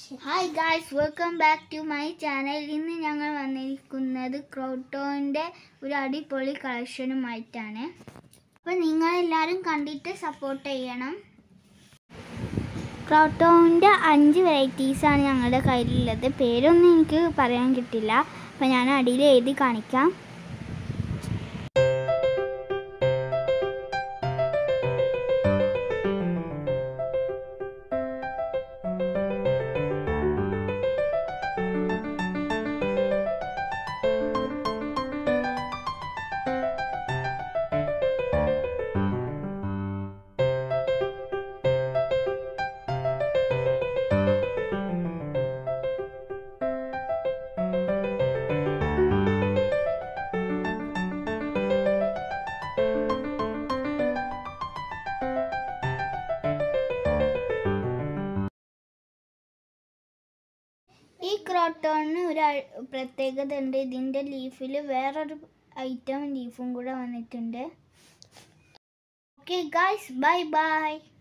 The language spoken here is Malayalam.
hi guys welcome back to my channel ഇന്ന് ഞങ്ങൾ വന്നിരിക്കുന്നത് ക്രോട്ടോൻ്റെ ഒരു അടിപൊളി കളക്ഷനുമായിട്ടാണ് അപ്പോൾ നിങ്ങളെല്ലാവരും കണ്ടിട്ട് സപ്പോർട്ട് ചെയ്യണം ക്രോട്ടോൻ്റെ അഞ്ച് വെറൈറ്റീസാണ് ഞങ്ങളുടെ കയ്യിലുള്ളത് പേരൊന്നും എനിക്ക് പറയാൻ കിട്ടില്ല അപ്പോൾ ഞാൻ അടിയിൽ എഴുതി കാണിക്കാം ഈ ക്രോട്ടോണിന് ഒരു അ- പ്രത്യേകത ഉണ്ട് ഇതിൻ്റെ ലീഫിൽ വേറൊരു ഐറ്റം ലീഫും കൂടെ വന്നിട്ടുണ്ട് ഓക്കെ ഗായ്സ് ബൈ ബൈ